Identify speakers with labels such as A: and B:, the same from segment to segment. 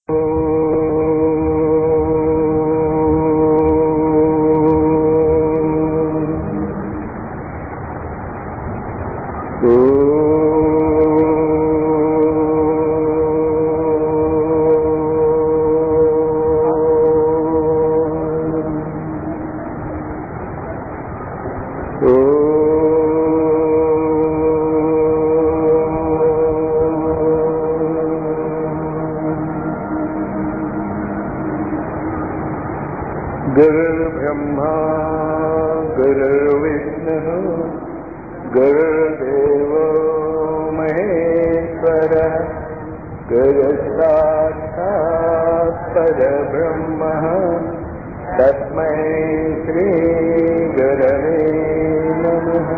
A: गुरुर्ब्रह्मा गुरुर्विष्णुः गुरुर्देवो महेश्वरः गुरुसाक्षात् परब्रह्मः तस्मै श्रीगुरवे नमः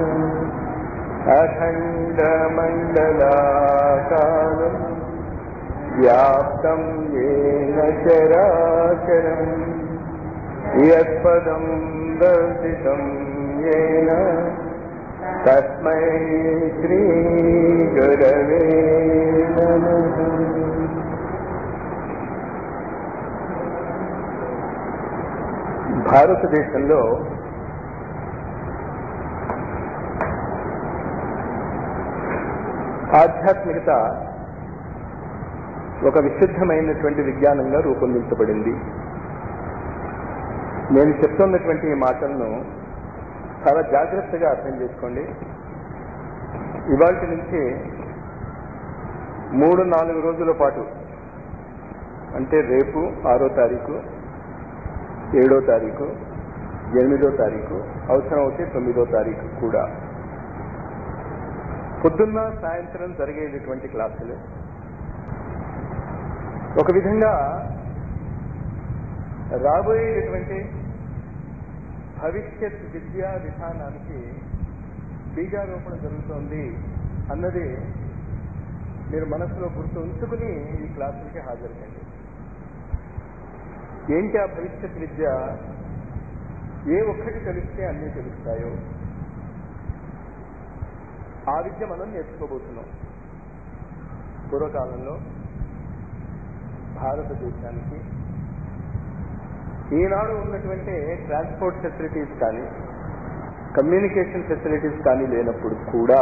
A: अखण्डमण्डलाकारम् व्याप्तं येन चराचरम् यत्पदं दर्शितं येन तस्मै श्रीगुरवे नमः భారతదేశంలో ఆధ్యాత్మికత ఒక విశుద్ధమైనటువంటి విజ్ఞానంగా రూపొందించబడింది నేను చెప్తున్నటువంటి ఈ మాటలను చాలా జాగ్రత్తగా అర్థం చేసుకోండి ఇవాళ నుంచి మూడు నాలుగు రోజుల పాటు అంటే రేపు ఆరో తారీఖు ఏడో తారీఖు ఎనిమిదో తారీఖు అవసరం అవుతే తొమ్మిదో తారీఖు కూడా పొద్దున్న సాయంత్రం జరిగేటటువంటి క్లాసులు ఒక విధంగా రాబోయేటటువంటి భవిష్యత్ విద్యా విధానానికి బీజారోపణ జరుగుతోంది అన్నది మీరు మనసులో గుర్తు ఉంచుకుని ఈ క్లాసులకి హాజరు కండి ఏంటి ఆ భవిష్యత్ విద్య ఏ ఒక్కటి తెలిస్తే అన్నీ తెలుస్తాయో ఆ విద్య మనం నేర్చుకోబోతున్నాం పూర్వకాలంలో భారతదేశానికి ఈనాడు ఉన్నటువంటి ట్రాన్స్పోర్ట్ ఫెసిలిటీస్ కానీ కమ్యూనికేషన్ ఫెసిలిటీస్ కానీ లేనప్పుడు కూడా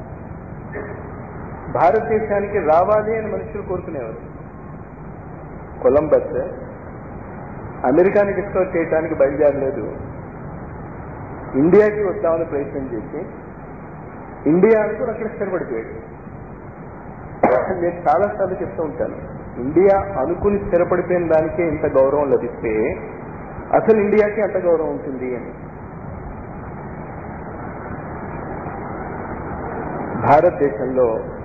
A: భారతదేశానికి రావాలి అని మనుషులు కోరుకునేవారు కొలంబస్ అమెరికాని డిస్కవర్ చేయడానికి బయలుదేరలేదు ఇండియాకి వద్దామని ప్రయత్నం చేసి ఇండియా అనుకుని అక్కడ స్థిరపడిపోయాడు నేను చాలాసార్లు చెప్తూ ఉంటాను ఇండియా అనుకుని స్థిరపడిపోయిన దానికే ఇంత గౌరవం లభిస్తే అసలు ఇండియాకి అంత గౌరవం ఉంటుంది అని భారతదేశంలో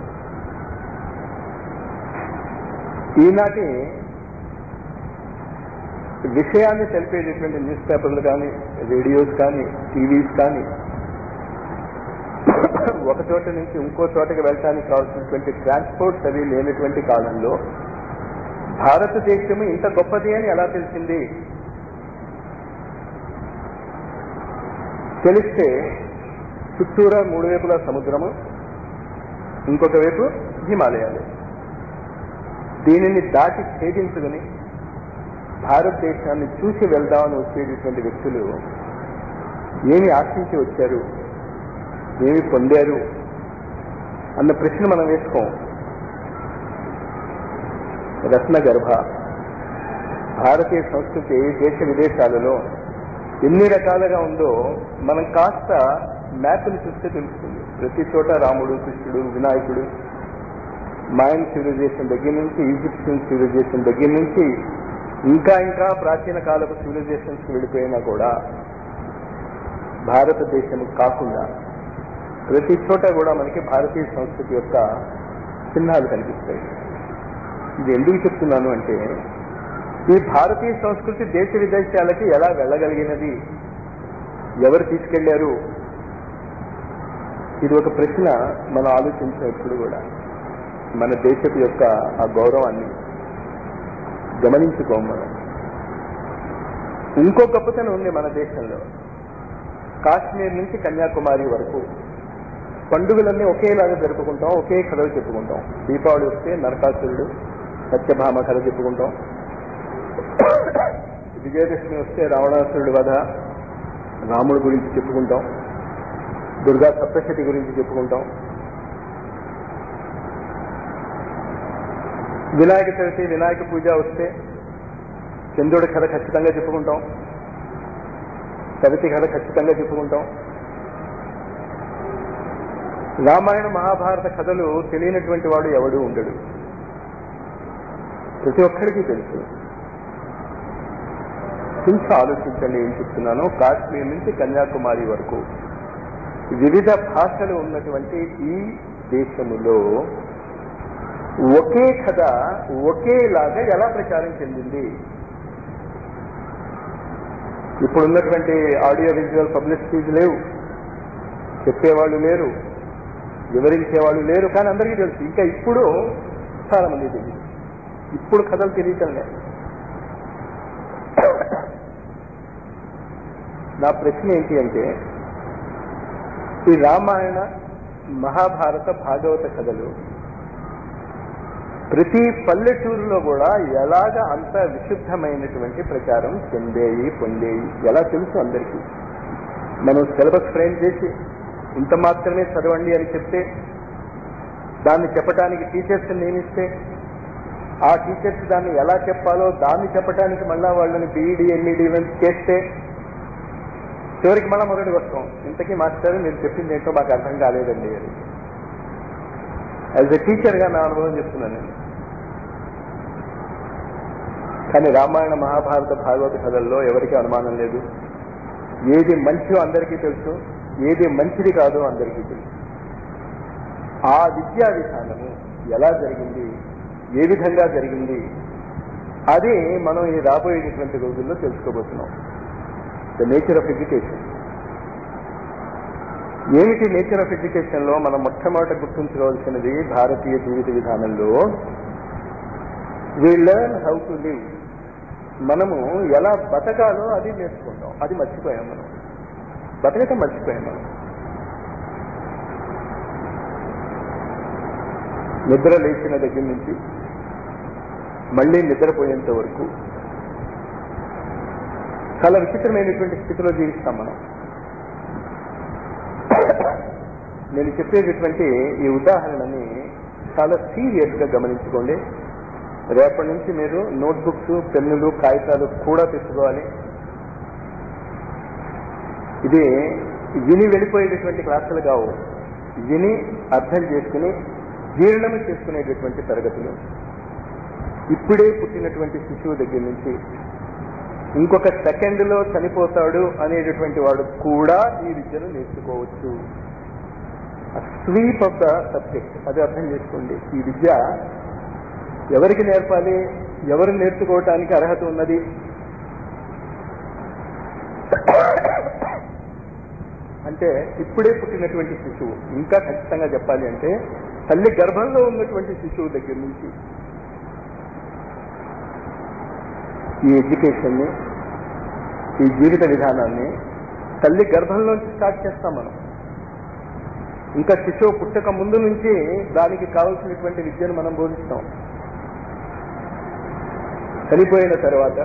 A: ఈనాటి విషయాన్ని తెలిపేటటువంటి న్యూస్ పేపర్లు కానీ రేడియోస్ కానీ టీవీస్ కానీ ఒక చోట నుంచి ఇంకో చోటకి వెళ్ళడానికి కావాల్సినటువంటి ట్రాన్స్పోర్ట్స్ అవి లేనటువంటి కాలంలో భారతదేశము ఇంత గొప్పది అని ఎలా తెలిసింది తెలిస్తే చుట్టూరా మూడు వైపులా సముద్రము ఇంకొక వైపు హిమాలయాలు దీనిని దాటి ఛేదించుకుని భారతదేశాన్ని చూసి వెళ్దామని వచ్చేటటువంటి వ్యక్తులు ఏమి ఆశించి వచ్చారు ఏమి పొందారు అన్న ప్రశ్న మనం వేసుకోం రత్న గర్భ భారతీయ సంస్కృతి దేశ విదేశాలలో ఎన్ని రకాలుగా ఉందో మనం కాస్త మ్యాప్ని చూస్తే తెలుస్తుంది ప్రతి చోట రాముడు కృష్ణుడు వినాయకుడు మాయన్ సివిలైజేషన్ దగ్గర నుంచి ఈజిప్షియన్ సివిలైజేషన్ దగ్గర నుంచి ఇంకా ఇంకా ప్రాచీన కాలపు సివిలైజేషన్స్కి వెళ్ళిపోయినా కూడా భారతదేశం కాకుండా ప్రతి చోట కూడా మనకి భారతీయ సంస్కృతి యొక్క చిహ్నాలు కనిపిస్తాయి ఇది ఎందుకు చెప్తున్నాను అంటే ఈ భారతీయ సంస్కృతి దేశ విదేశాలకి ఎలా వెళ్ళగలిగినది ఎవరు తీసుకెళ్లారు ఇది ఒక ప్రశ్న మనం ఆలోచించాం ఎప్పుడు కూడా మన దేశపు యొక్క ఆ గౌరవాన్ని గమనించుకోం మనం ఇంకో గొప్పతనం ఉంది మన దేశంలో కాశ్మీర్ నుంచి కన్యాకుమారి వరకు పండుగలన్నీ ఒకేలాగా జరుపుకుంటాం ఒకే కథలు చెప్పుకుంటాం దీపావళి వస్తే నరకాసురుడు సత్యభామ కథ చెప్పుకుంటాం విజయదశమి వస్తే రావణాసురుడి వధ రాముడి గురించి చెప్పుకుంటాం దుర్గా సప్తశతి గురించి చెప్పుకుంటాం వినాయక చవితి వినాయక పూజ వస్తే చంద్రుడి కథ ఖచ్చితంగా చెప్పుకుంటాం సవితి కథ ఖచ్చితంగా చెప్పుకుంటాం రామాయణ మహాభారత కథలు తెలియనటువంటి వాడు ఎవడు ఉండడు ప్రతి ఒక్కరికి తెలుసు కొంచెం ఆలోచించండి ఏం చెప్తున్నానో కాశ్మీర్ నుంచి కన్యాకుమారి వరకు వివిధ భాషలు ఉన్నటువంటి ఈ దేశములో ఒకే కథ ఒకేలాగా ఎలా ప్రచారం చెందింది ఇప్పుడు ఉన్నటువంటి ఆడియో విజువల్ పబ్లిసిటీస్ లేవు చెప్పేవాళ్ళు లేరు వివరించేవాళ్ళు లేరు కానీ అందరికీ తెలుసు ఇంకా ఇప్పుడు చాలా మంది తెలియదు ఇప్పుడు కథలు తెలియటం లేదు నా ప్రశ్న ఏంటి అంటే ఈ రామాయణ మహాభారత భాగవత కథలు ప్రతి పల్లెటూరులో కూడా ఎలాగ అంత విశుద్ధమైనటువంటి ప్రచారం చెందేయి పొందేయి ఎలా తెలుసు అందరికీ మనం సిలబస్ ఫ్రేమ్ చేసి ఇంత మాత్రమే చదవండి అని చెప్తే దాన్ని చెప్పడానికి టీచర్స్ నియమిస్తే ఆ టీచర్స్ దాన్ని ఎలా చెప్పాలో దాన్ని చెప్పడానికి మళ్ళా వాళ్ళని బీఈడి ఎల్ఈడి ఈవెంట్స్ చేస్తే చివరికి మళ్ళా మొదటికి వస్తాం ఇంతకీ మాస్టర్ మీరు చెప్పింది ఏంటో మాకు అర్థం కాలేదండి అని యాజ్ ఎ టీచర్గా నా అనుభవం చెప్తున్నాను నేను కానీ రామాయణ మహాభారత భాగవత కథల్లో ఎవరికీ అనుమానం లేదు ఏది మంచో అందరికీ తెలుసు ఏది మంచిది కాదో అందరికీ తెలుసు ఆ విద్యా విధానము ఎలా జరిగింది ఏ విధంగా జరిగింది అది మనం ఈ రాబోయేటటువంటి రోజుల్లో తెలుసుకోబోతున్నాం ద నేచర్ ఆఫ్ ఎడ్యుకేషన్ ఏమిటి నేచర్ ఆఫ్ ఎడ్యుకేషన్ లో మనం మొట్టమొదట గుర్తుంచుకోవాల్సినది భారతీయ జీవిత విధానంలో we learn how to live మనము ఎలా బతకాలో అది నేర్చుకుంటాం అది మర్చిపోయాం మనం బతకటం మర్చిపోయాం మనం నిద్ర లేచిన దగ్గర నుంచి మళ్ళీ నిద్రపోయేంత వరకు చాలా విచిత్రమైనటువంటి స్థితిలో జీవిస్తాం మనం నేను చెప్పేటటువంటి ఈ ఉదాహరణని చాలా సీరియస్ గా గమనించుకోండి రేపటి నుంచి మీరు నోట్బుక్స్ పెన్నులు కాగితాలు కూడా తెచ్చుకోవాలి ఇది విని వెళ్ళిపోయేటటువంటి క్లాసులు కావు విని అర్థం చేసుకుని జీర్ణం చేసుకునేటటువంటి తరగతులు ఇప్పుడే పుట్టినటువంటి శిశువు దగ్గర నుంచి ఇంకొక సెకండ్లో చనిపోతాడు అనేటటువంటి వాడు కూడా ఈ విద్యను నేర్చుకోవచ్చు స్వీప్ ఆఫ్ ద సబ్జెక్ట్ అది అర్థం చేసుకోండి ఈ విద్య ఎవరికి నేర్పాలి ఎవరు నేర్చుకోవటానికి అర్హత ఉన్నది అంటే ఇప్పుడే పుట్టినటువంటి శిశువు ఇంకా ఖచ్చితంగా చెప్పాలి అంటే తల్లి గర్భంలో ఉన్నటువంటి శిశువు దగ్గర నుంచి ఈ ఎడ్యుకేషన్ని ఈ జీవిత విధానాన్ని తల్లి గర్భంలోంచి స్టార్ట్ చేస్తాం మనం ఇంకా శిశువు పుట్టక ముందు నుంచి దానికి కావలసినటువంటి విద్యను మనం బోధిస్తాం చనిపోయిన తర్వాత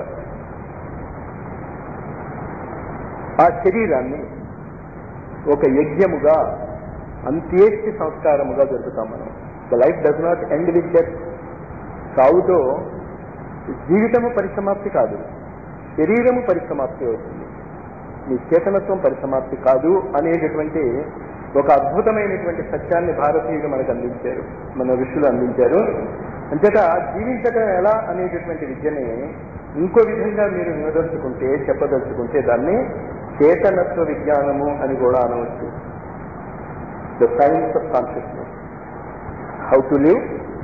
A: ఆ శరీరాన్ని ఒక యజ్ఞముగా అంత్యేష్టి సంస్కారముగా జరుపుతాం మనం the life does not end with death సావుతో జీవితము పరిసమాప్తి కాదు శరీరము పరిసమాప్తి అవుతుంది మీ చేతనత్వం పరిసమాప్తి కాదు అనేటటువంటి ఒక అద్భుతమైనటువంటి సత్యాన్ని భారతీయులు మనకు అందించారు మన ఋషులు అందించారు అంచేత జీవించడం ఎలా అనేటటువంటి విద్యని ఇంకో విధంగా మీరు వినదలుచుకుంటే చెప్పదలుచుకుంటే దాన్ని చేతనత్వ విజ్ఞానము అని కూడా అనవచ్చు the science of consciousness how to live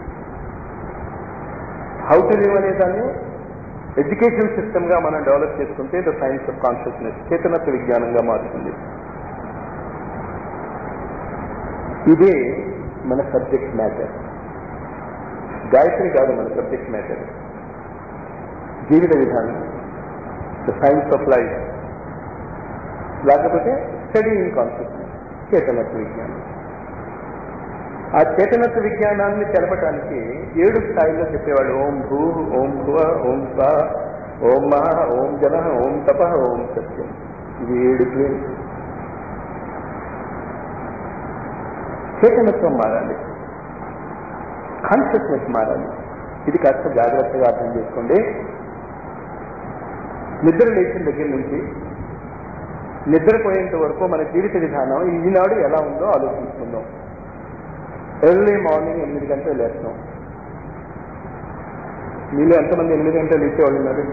A: how to live అనే దాన్ని ఎడ్యుకేషన్ సిస్టమ్ గా మనం డెవలప్ చేసుకుంటే ద సైన్స్ ఆఫ్ కాన్షియస్నెస్ చేతనత్వ విజ్ఞానంగా మారుతుంది ఇదే మన సబ్జెక్ట్ మ్యాటర్ గాయత్రి కాదు మన సబ్జెక్ట్ మ్యాటర్ జీవిత విధానం ద సైన్స్ ఆఫ్ లైఫ్ లేకపోతే స్టడీ ఇన్ కాన్షియస్నెస్ చేతనత్వ విజ్ఞానం ఆ చేతనత్వ విజ్ఞానాన్ని తెలపటానికి ఏడు స్థాయిలో చెప్పేవాడు ఓం భూ ఓం భువ ఓం స్వ ఓం మహ ఓం జన ఓం తప ఓం సత్యం ఇవి ఏడు క్లేమ్స్ చేతనత్వం మారాలి కాన్షియస్నెస్ మారాలి ఇది కాస్త జాగ్రత్తగా అర్థం చేసుకోండి నిద్ర లేచిన దగ్గర నుంచి నిద్రపోయేంత వరకు మన జీవిత విధానం ఈనాడు ఎలా ఉందో ఆలోచించుకుందాం ఎర్లీ మార్నింగ్ ఎనిమిది గంటలు లేస్తాం మీలో ఎంతమంది ఎనిమిది గంటలు లేచేవాళ్ళు ఉన్నారు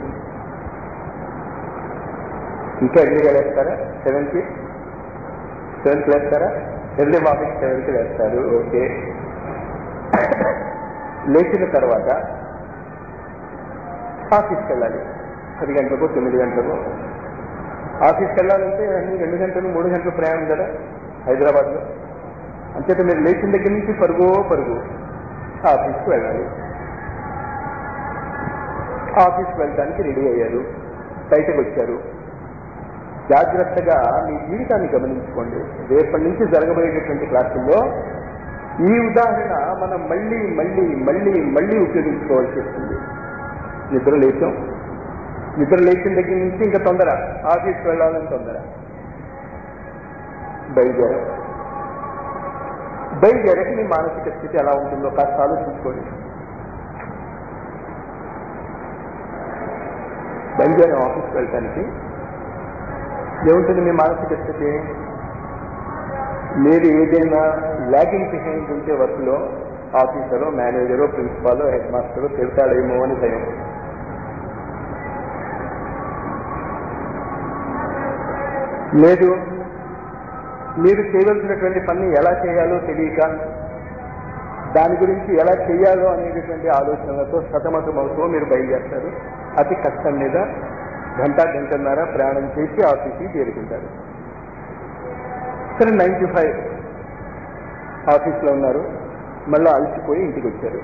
A: ఇంకా ఎర్లీగా లేస్తారా సెవెన్కి సెవెన్కి లేస్తారా ఎర్లీ మార్నింగ్ సెవెన్కి లేస్తారు ఓకే లేచిన తర్వాత ఆఫీస్కి వెళ్ళాలి పది గంటలకు తొమ్మిది గంటలకు ఆఫీస్కి వెళ్ళాలంటే అన్ని రెండు గంటలు మూడు గంటలు ప్రయాణం కదా హైదరాబాద్లో అంచేత మీరు లేచిన దగ్గర నుంచి పరుగు పరుగు ఆఫీస్కి వెళ్ళాలి ఆఫీస్కి వెళ్ళడానికి రెడీ అయ్యారు బయటకు వచ్చారు జాగ్రత్తగా మీ జీవితాన్ని గమనించుకోండి రేపటి నుంచి జరగబోయేటటువంటి క్లాసుల్లో ఈ ఉదాహరణ మనం మళ్ళీ మళ్ళీ మళ్ళీ మళ్ళీ ఉపయోగించుకోవాల్సి వస్తుంది నిద్ర లేచాం నిద్ర లేచిన దగ్గర నుంచి ఇంకా తొందర ఆఫీస్కి వెళ్ళాలని తొందర బయలుదేరం బయలుదేరక మీ మానసిక స్థితి ఎలా ఉంటుందో కాస్త ఆలోచించుకోండి బయలుదేరం ఆఫీస్కి వెళ్ళటానికి ఏముంటుంది మీ మానసిక స్థితి మీరు ఏదైనా లాగింగ్ బిహైండ్ ఉంటే వర్క్లో ఆఫీసరో మేనేజరో ప్రిన్సిపాలో హెడ్ మాస్టరో తిడతాడేమో అని భయం లేదు మీరు చేయవలసినటువంటి పని ఎలా చేయాలో తెలియక దాని గురించి ఎలా చేయాలో అనేటటువంటి ఆలోచనలతో సతమతమవుతూ మీరు బయలుదేరుతారు అతి కష్టం మీద గంట గంటన్నర ప్రయాణం చేసి ఆఫీస్కి చేరుకుంటారు సరే నైన్టీ ఫైవ్ ఆఫీస్లో ఉన్నారు మళ్ళీ అలసిపోయి ఇంటికి వచ్చారు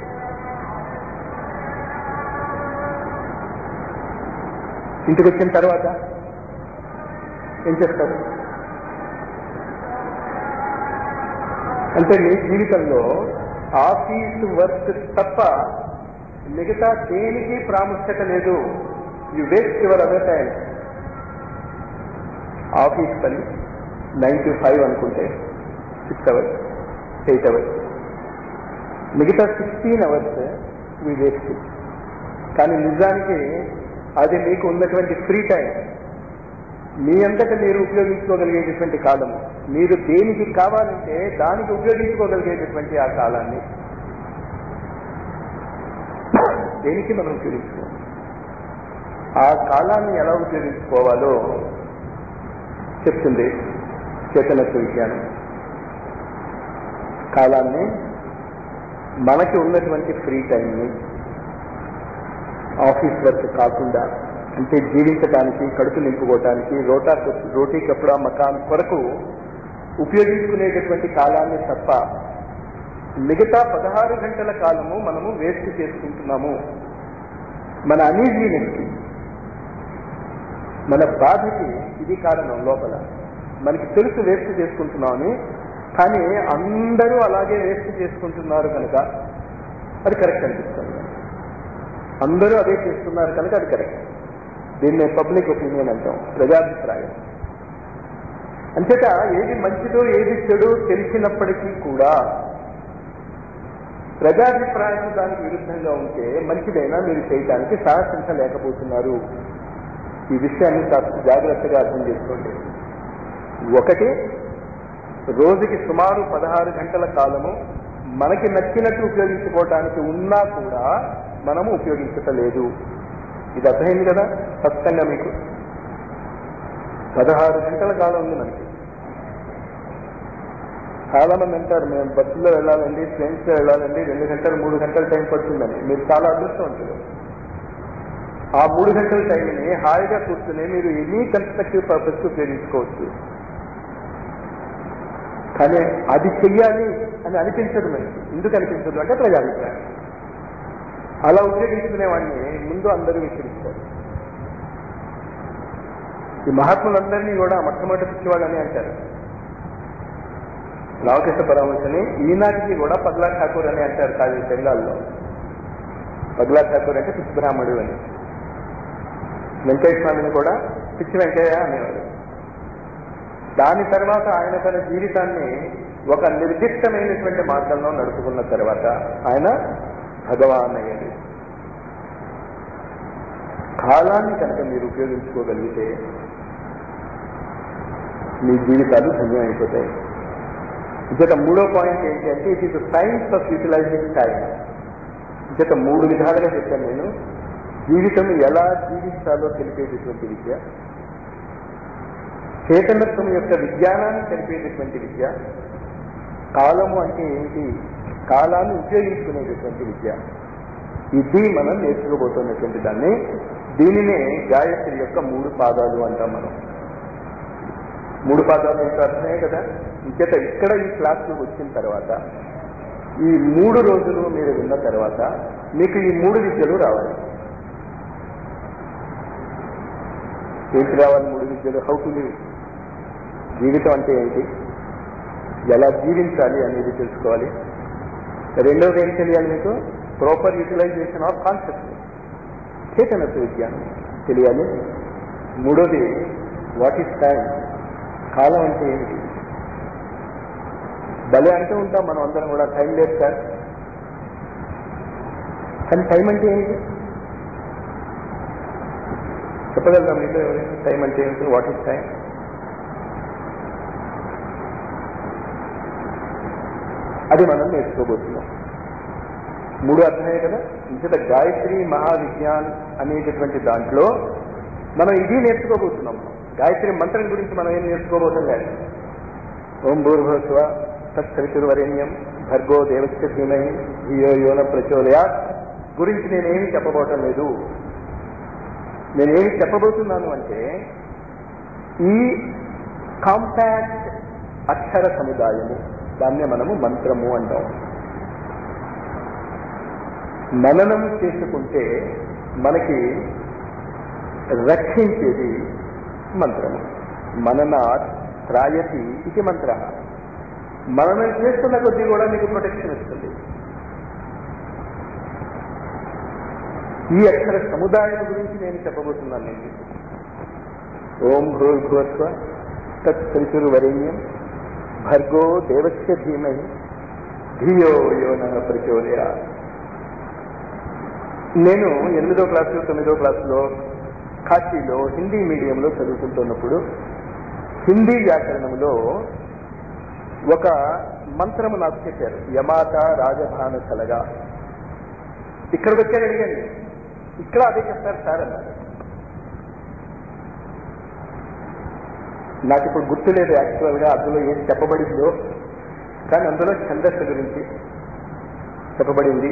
A: ఇంటికి వచ్చిన తర్వాత ఏం చేస్తారు అంటే మీ జీవితంలో ఆఫీస్ వర్క్ తప్ప మిగతా దేనికి ప్రాముఖ్యత లేదు you waste your other time office పని నైన్ టు ఫైవ్ అనుకుంటే సిక్స్ అవర్స్ ఎయిట్ అవర్స్ మిగతా సిక్స్టీన్ అవర్స్ మీ వేస్ట్ కానీ నిజానికి అది మీకు ఉన్నటువంటి ఫ్రీ టైం మీ అంతటా మీరు ఉపయోగించుకోగలిగేటటువంటి కాలము మీరు దేనికి కావాలంటే దానికి ఉపయోగించుకోగలిగేటటువంటి ఆ కాలాన్ని దేనికి మనం ఉపయోగించుకోవాలి ఆ కాలాన్ని ఎలా ఉపయోగించుకోవాలో చెప్తుంది చేతనత్వ విజ్ఞానం కాలాన్ని మనకి ఉన్నటువంటి ఫ్రీ టైంని ఆఫీస్ వర్క్ కాకుండా అంటే జీవించడానికి కడుపు నింపుకోవటానికి రోటా రోటీ కప్పుడా మకాన్ కొరకు ఉపయోగించుకునేటటువంటి కాలాన్ని తప్ప మిగతా పదహారు గంటల కాలము మనము వేస్ట్ చేసుకుంటున్నాము మన అనీజీనెస్కి మన బాధకి ఇది కారణం లోపల మనకి తెలుసు వేస్ట్ చేసుకుంటున్నామని కానీ అందరూ అలాగే వేస్ట్ చేసుకుంటున్నారు కనుక అది కరెక్ట్ అనిపిస్తుంది అందరూ అదే చేస్తున్నారు కనుక అది కరెక్ట్ దీన్నే పబ్లిక్ ఒపీనియన్ అంటాం ప్రజాభిప్రాయం అంచేత ఏది మంచిదో ఏది చెడు తెలిసినప్పటికీ కూడా ప్రజాభిప్రాయం దానికి విరుద్ధంగా ఉంటే మంచిదైనా మీరు చేయటానికి సాహసించలేకపోతున్నారు ఈ విషయాన్ని కాస్త జాగ్రత్తగా అర్థం చేసుకోండి ఒకటి రోజుకి సుమారు పదహారు గంటల కాలము మనకి నచ్చినట్టు ఉపయోగించుకోవటానికి ఉన్నా కూడా మనము ఉపయోగించటలేదు ఇది అర్థమైంది కదా స్పష్టంగా మీకు పదహారు గంటల కాలం ఉంది మనకి చాలా మంది అంటారు మేము బస్సులో వెళ్ళాలండి ట్రైన్స్లో వెళ్ళాలండి రెండు గంటలు మూడు గంటల టైం పడుతుందని మీరు చాలా అదృష్టవంతులు ఆ మూడు గంటల టైంని హాయిగా కూర్చుని మీరు ఎనీ కన్స్ట్రక్టివ్ పర్పస్ ఉపయోగించుకోవచ్చు కానీ అది చెయ్యాలి అని అనిపించదు మనకి ఎందుకు అనిపించదు అంటే ప్రజాభిప్రాయం అలా ఉపయోగించుకునే వాడిని ముందు అందరూ విసిరిస్తారు ఈ మహాత్ములందరినీ కూడా మొట్టమొదటి పిచ్చివాళ్ళని అంటారు రామకృష్ణ పరమహంసని ఈనాటికి కూడా పగ్లా ఠాకూర్ అని అంటారు కాదు బెంగాల్లో పగ్లా ఠాకూర్ అంటే పిచ్చి బ్రాహ్మడు అని వెంకయ్య స్వామిని కూడా పిచ్చి వెంకయ్య అనేవారు దాని తర్వాత ఆయన తన జీవితాన్ని ఒక నిర్దిష్టమైనటువంటి మార్గంలో నడుపుకున్న తర్వాత ఆయన భగవాన్ అయ్యాడు కాలాన్ని కనుక మీరు ఉపయోగించుకోగలిగితే మీ జీవితాలు ధన్యమైపోతాయి ఇక మూడో పాయింట్ ఏంటి అంటే it is science of utilizing time ఇక మూడు విధాలుగా చెప్పాను నేను జీవితం ఎలా జీవించాలో తెలిపేటటువంటి విద్య చేతనత్వం యొక్క విజ్ఞానాన్ని తెలిపేటటువంటి విద్య కాలము అంటే ఏంటి కాలాన్ని ఉపయోగించుకునేటటువంటి విద్య ఇది మనం నేర్చుకోబోతున్నటువంటి దాన్ని దీనినే గాయత్రి యొక్క మూడు పాదాలు అంటాం మనం మూడు పాదాలు ఏంటో అర్థమే కదా ఇంకేత ఇక్కడ ఈ క్లాస్లో వచ్చిన తర్వాత ఈ మూడు రోజులు మీరు విన్న తర్వాత మీకు ఈ మూడు విద్యలు రావాలి ఏంటి రావాలి మూడు విద్యలు హౌ టు లివ్ జీవితం అంటే ఏంటి ఎలా జీవించాలి అనేది తెలుసుకోవాలి రెండవది ఏం తెలియాలి మీకు ప్రాపర్ యూటిలైజేషన్ ఆఫ్ కాన్సెప్ట్ చేతనత్వ విజ్ఞానం తెలియాలి మూడోది వాట్ ఈస్ టైం కాలం అంటే ఏంటి భలే అంటూ ఉంటాం మనం అందరం కూడా టైం లేదు సార్ కానీ టైం అంటే ఏంటి చెప్పగలరా మీతో ఎవరైనా టైం అంటే ఏంటి వాట్ ఈస్ టైం అది మనం నేర్చుకోబోతున్నాం మూడు అర్థమే కదా ఇంత గాయత్రి మహావిజ్ఞాన్ అనేటటువంటి దాంట్లో మనం ఇది నేర్చుకోబోతున్నాం గాయత్రి మంత్రం గురించి మనం ఏం నేర్చుకోబోతున్నాం ఓం భూర్భస్వ తత్సవితుర్వరేణ్యం భర్గో దేవస్య ధీమహి ధియో యోన ప్రచోదయా గురించి నేనేమి చెప్పబోవటం లేదు నేనేమి చెప్పబోతున్నాను అంటే ఈ కాంపాక్ట్ అక్షర సముదాయము దాన్నే మనము మంత్రము అంటాం మననం చేసుకుంటే మనకి రక్షించేది మంత్రము మననాత్ త్రాయతి ఇది మంత్ర మననం చేస్తున్న కొద్దీ కూడా మీకు ప్రొటెక్షన్ ఇస్తుంది ఈ అక్షర సముదాయం గురించి నేను చెప్పబోతున్నాను నేను ఓం భూర్భువస్వ తత్సరితుర్వరేణ్యం భర్గో దేవస్య ధీమహి ధియో యోన ప్రచోదయ నేను ఎనిమిదో క్లాసులో తొమ్మిదో క్లాసులో కాశీలో హిందీ మీడియంలో చదువుకుంటున్నప్పుడు హిందీ వ్యాకరణంలో ఒక మంత్రము నాకు చెప్పారు యమాత రాజధాన కలగా ఇక్కడికి వచ్చాను అడిగాను ఇక్కడ అదే చెప్తారు సార్ అన్నారు నాకు ఇప్పుడు గుర్తులేదు యాక్చువల్ గా అందులో ఏం చెప్పబడిందో కానీ అందులో ఛందస్సు గురించి చెప్పబడింది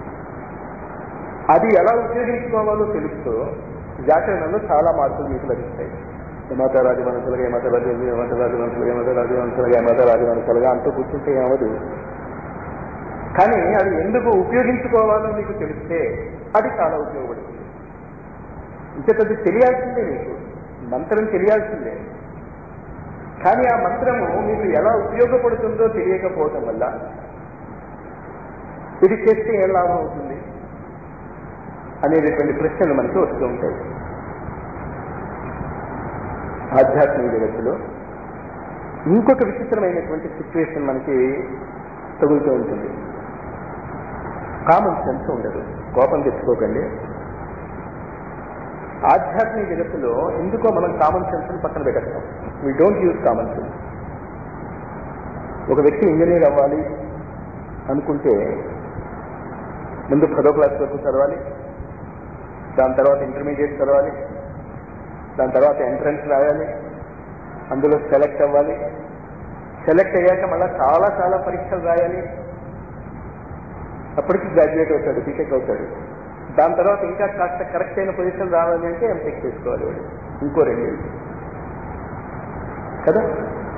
A: అది ఎలా ఉపయోగించుకోవాలో తెలుస్తూ వ్యాకరణంలో చాలా మార్పులు మీకు లభిస్తాయి ఏమాత రాజు మనసులుగా ఏమాత రాజు ఏమాత రాజు మనసులుగా ఏమాత రాజు మనసులుగా ఏమాత రాజు మనసులుగా అంటూ కూర్చుంటే ఏమదు కానీ అది ఎందుకు ఉపయోగించుకోవాలో మీకు తెలిస్తే అది చాలా ఉపయోగపడుతుంది ఇంకొకటి తెలియాల్సిందే మీకు మంత్రం తెలియాల్సిందే కానీ ఆ మంత్రము మీకు ఎలా ఉపయోగపడుతుందో తెలియకపోవటం వల్ల ఇది చేస్తే ఏం లాభం అవుతుంది అనేటటువంటి ప్రశ్నలు మనకి వస్తూ ఉంటాయి ఆధ్యాత్మిక జగత్తులో ఇంకొక విచిత్రమైనటువంటి సిచ్యువేషన్ మనకి తగులుతూ ఉంటుంది కామన్ సెన్స్ ఉండదు కోపం తెచ్చుకోకండి ఆధ్యాత్మిక జగత్తులో ఎందుకో మనం కామన్ సెన్స్ పక్కన పెట్టేస్తాం we don't use common sense ఒక వ్యక్తి ఇంజనీర్ అవ్వాలి అనుకుంటే ముందు పదో క్లాస్ వరకు చదవాలి దాని తర్వాత ఇంటర్మీడియట్ చదవాలి దాని తర్వాత ఎంట్రన్స్ రాయాలి అందులో సెలెక్ట్ అవ్వాలి సెలెక్ట్ అయ్యాక మళ్ళీ చాలా చాలా పరీక్షలు రాయాలి అప్పటికి గ్రాడ్యుయేట్ అవుతాడు బీటెక్ అవుతాడు దాని తర్వాత ఇంకా కాస్త కరెక్ట్ అయిన పొజిషన్ రావాలి అంటే ఎంటెక్ చేసుకోవాలి వాడు ఇంకో రెండేళ్ళు కదా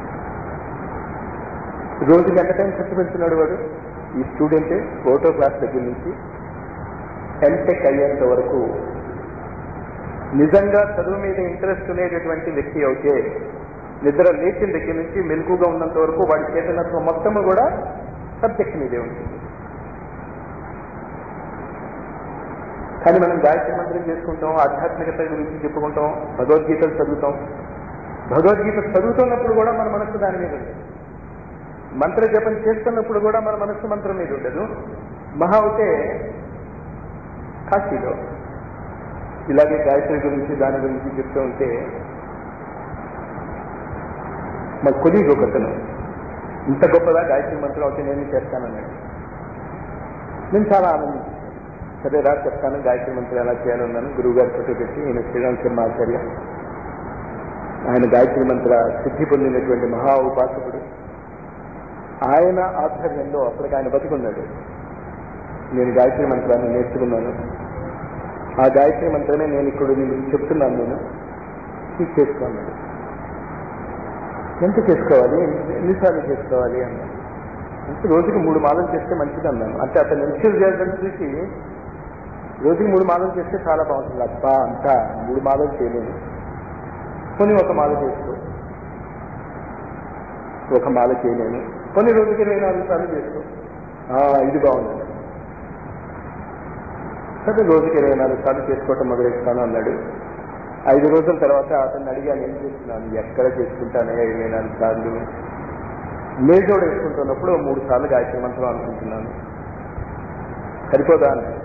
A: రోజుకి ఎంత టైం ఖర్చు పెడుతున్నాడు వాడు ఈ స్టూడెంట్ ఫోటో క్లాస్ దగ్గర నుంచి ఎంటెక్ అయ్యేంత వరకు నిజంగా చదువు మీద ఇంట్రెస్ట్ ఉండేటటువంటి వ్యక్తి అయితే నిద్ర లేచిన దగ్గర నుంచి మెలకుగా ఉన్నంత వరకు వాడి చేతనత్వం మొత్తము కూడా సబ్జెక్ట్ మీదే ఉంటుంది కానీ మనం గాయత్రి మంత్రం చేసుకుంటాం ఆధ్యాత్మికత గురించి చెప్పుకుంటాం భగవద్గీతలు చదువుతాం భగవద్గీత చదువుతున్నప్పుడు కూడా మన మనస్సు దాని మీద ఉండదు మంత్ర జపం చేస్తున్నప్పుడు కూడా మన మనస్సు మంత్రం మీద ఉండదు మహా అవుతే కాశీలో ఇలాగే గాయత్రి గురించి దాని గురించి చెప్తూ ఉంటే మా కొలీగ్ ఒకతను ఇంత గొప్పగా గాయత్రి మంత్రం అయితే నేను చేస్తానన్నాడు నేను చాలా ఆనందించాను సరే రా చెప్తాను గాయత్రి మంత్రం ఎలా చేయాలన్నాను గురువు గారి ఫోటో పెట్టి ఈయన శ్రీరామ్ శర్మ ఆచార్య ఆయన గాయత్రి మంత్ర సిద్ధి పొందినటువంటి మహా ఉపాసకుడు ఆయన ఆధ్వర్యంలో అప్పటికి ఆయన బతుకున్నాడు నేను గాయత్రి మంత్రాన్ని నేర్చుకున్నాను ఆ గాయత్రి మంత్రమే నేను ఇప్పుడు నీకు చెప్తున్నాను నేను ఇది చేసుకోన్నాడు ఎంత చేసుకోవాలి ఎన్నిసార్లు చేసుకోవాలి అన్నాను అంటే రోజుకి మూడు మాలలు చేస్తే మంచిది అన్నాను అంటే అతను ఎంతూజియాజం చూసి రోజుకి మూడు మాలలు చేస్తే చాలా బాగుంటుంది అబ్బా అంతా మూడు మాలలు చేయలేను కొన్ని ఒక మాల చేసుకో ఒక మాల చేయలేను కొన్ని రోజుకి ఇరవై నాలుగు సార్లు చేసుకో ఆ, ఇది బాగుంది సరే రోజుకి ఇరవై నాలుగు సార్లు చేసుకోవటం మొదలెడతాను అన్నాడు ఐదు రోజుల తర్వాత అతన్ని అడిగాను ఏం చేస్తున్నాను ఎక్కడ చేసుకుంటానే ఇరవై నాలుగు సార్లు మేజోడు వేసుకుంటున్నప్పుడు ఓ మూడు సార్లు గాయత్రి మంత్రం అనుకుంటున్నాను సరిపోదా అన్నాడు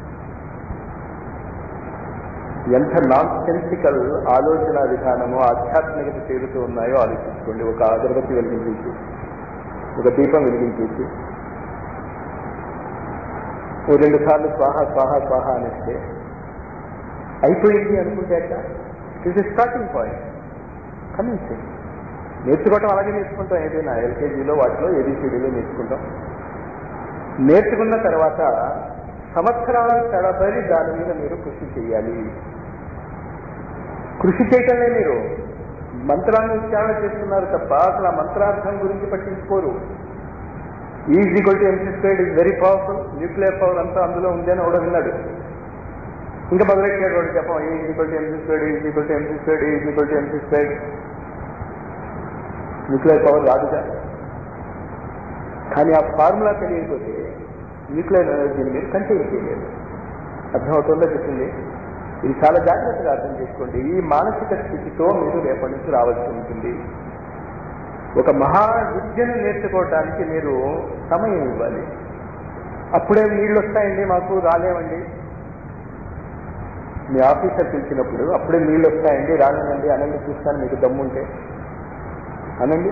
A: ఎంత నాన్ సెన్సికల్ ఆలోచన విధానము ఆధ్యాత్మికత చేరుతూ ఉన్నాయో ఆలోచించుకోండి ఒక అగరబత్తి వెలిగించేసి ఒక దీపం వెలిగించేసి ఓ రెండు సార్లు స్వాహ స్వాహ స్వాహ అనేస్తే అయిపోయింది అనుకుంటే it is starting point coming నేర్చుకోవటం అలాగే నేర్చుకుంటాం ఏదైనా ఎల్కేజీలో వాటిలో ఏబిసిడీలో నేర్చుకుంటాం నేర్చుకున్న తర్వాత సంవత్సరాల తడబడి దాని మీద మీరు కృషి చేయాలి కృషి చేయటమే మీరు మంత్రాన్ని ఉచ్చారణ చేస్తున్నారు తప్ప అసలు ఆ మంత్రార్థం గురించి పట్టించుకోరు is equal to MC squared is very powerful nuclear power అంతా అందులో ఉంది అని కూడా విన్నాడు ఇంకా మొదలెట్టాడు వాడు చెప్పం is equal to MC squared is equal to MC squared is equal to MC squared nuclear power రాదుగా కానీ ఆ ఫార్ములా తెలియకపోతే న్యూక్లియర్ ఎనర్జీని మీరు కంటిన్యూ చేయలేదు అర్థమవుతుందో చెప్పింది ఇది చాలా జాగ్రత్తగా అర్థం చేసుకోండి ఈ మానసిక స్థితితో మీరు రేపటి నుంచి రావాల్సి ఉంటుంది ఒక మహా విద్యను నేర్చుకోవడానికి మీరు సమయం ఇవ్వాలి అప్పుడే నీళ్ళు వస్తాయండి మాకు రాలేవండి మీ ఆఫీసర్ పిలిచినప్పుడు అప్పుడే నీళ్ళు వస్తాయండి రాలేనండి అనండి చూస్తాను మీకు దమ్ముంటే అనండి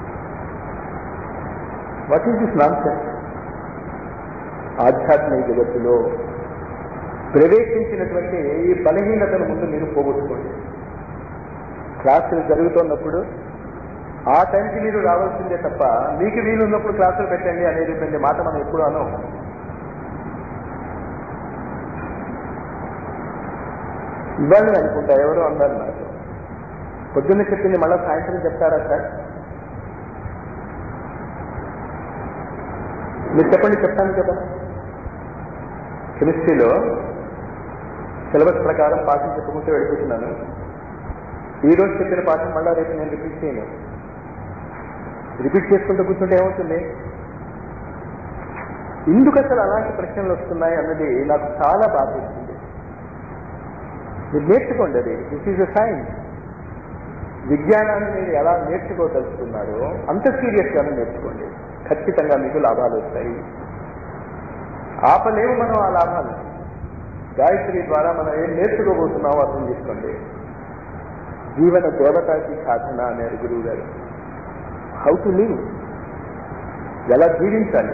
A: వాట్ ఈస్ దిస్ నాన్ ఆధ్యాత్మిక జగత్తులో ప్రవేశించినటువంటి ఈ బలహీనతను ముందు మీరు పోగొట్టుకోండి క్లాసులు జరుగుతున్నప్పుడు ఆ టైంకి మీరు రావాల్సిందే తప్ప మీకు వీలు ఉన్నప్పుడు క్లాసులు పెట్టండి అనేటువంటి మాట మనం ఎప్పుడు అనం ఇవాళ అనుకుంటా ఎవరు అన్నారు నాకు పొద్దున్న చెప్పింది మళ్ళీ సాయంత్రం చెప్తారా సార్ మీరు చెప్పండి చెప్తాను కదా కెమిస్ట్రీలో సిలబస్ ప్రకారం పాఠం చెప్పుకుంటూ వెళ్ళిపోతున్నాను ఈ రోజు చెప్పిన పాఠం మళ్ళా రేపు నేను రిపీట్ చేయను రిపీట్ చేసుకుంటూ కూర్చుంటే ఏమవుతుంది ఎందుకు అసలు అలాంటి ప్రశ్నలు వస్తున్నాయి అన్నది నాకు చాలా బాధ ఇస్తుంది మీరు నేర్చుకోండి అది దిస్ ఈజ్ అ సైన్స్ విజ్ఞానాన్ని మీరు ఎలా నేర్చుకోదలుచుకున్నారో అంత సీరియస్ గానే నేర్చుకోండి ఖచ్చితంగా మీకు లాభాలు వస్తాయి ఆపలేవు మనం ఆ లాభాలు గాయత్రి ద్వారా మనం ఏం నేర్చుకోబోతున్నామో అర్థం చేసుకోండి జీవన దేవతాకి సాధన అన్నారు గురువు గారు హౌ టు లివ్ ఎలా జీవించాలి